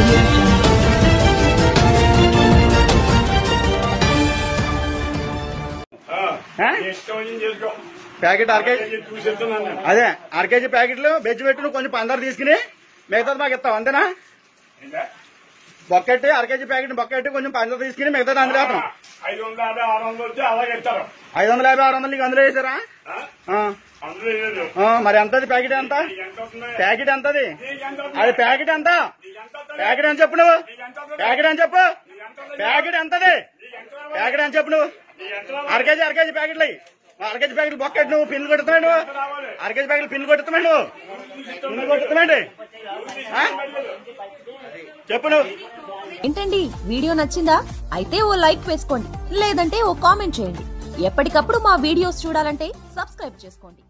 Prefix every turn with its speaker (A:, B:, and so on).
A: audio jungle.
B: ఆ?
C: ఇష్టం వచ్చింది చేసుకో
B: ప్యాకెట్ అరకేజీ
C: చూసేస్తున్నాను నేను
B: అదే అరకేజీ ప్యాకెట్లు బెజ్జి పెట్టు నువ్వు కొంచెం పందరు తీసుకుని మిగతాది మాకు ఇస్తావు అంతేనా
C: ఏంటా?
B: బొక్కెట్టి అరకేజీ ప్యాకెట్ బొక్కెట్టి కొంచెం పందరు తీసుకుని మిగతాది అందులో వేస్తాం
C: ఐదు వందల యాభై ఆరు వందలు వచ్చి అలాగే ఇస్తారు
B: ఐదు వందల యాభై ఆరు వందలు నీకు అందులో వేసారా
C: ఆ?
B: ఆ.
C: అందులో లేదు
B: ఆ, మరి ఎంతది ప్యాకెట్ ఎంత
C: నీకు ఎంత అవుతుంది?
B: ప్యాకెట్ ఎంతది
C: నీకు ఎంత అవుతుంది?
B: అది ప్యాకెట్ ఎంత
C: నీకు ఎంత అవుతుంది?
B: ప్యాకెట్ అని చెప్పు నువ్వు
C: నీకు ఎంత అవుతుంది?
B: ప్యాకెట్ అని చెప్పు
C: నీకు ఎంత అవుతుంది?
B: ప్యాకెట్ ఎంతది
C: నీకు ఎంత రావాలి?
B: ప్యాకెట్ అని చెప్పు నువ్వు
C: నీకు ఎంత రావాలి?
B: అరకేజీ అరకేజీ ప్యాకెట్లు అయ్యి అరకేజీ ప్యాకెట్ బొక్కెట్ నువ్వు పిన్లు కొడుతున్నావు నువ్వు
C: ఎంత రావాలి?
B: అరకేజీ ప్యాకెట్ పిన్లు కొడుతున్నావు నువ్వు పిన్లు కొడుతున్నాండి చెప్పు నువ్వు
A: ఏంటండి వీడియో నచ్చిందా అయితే ఓ లైక్ వేసుకోండి లేదంటే ఓ కామెంట్ చేయండి ఎప్పటికప్పుడు మా వీడియోస్ చూడాలంటే సబ్స్క్రైబ్ చేసుకోండి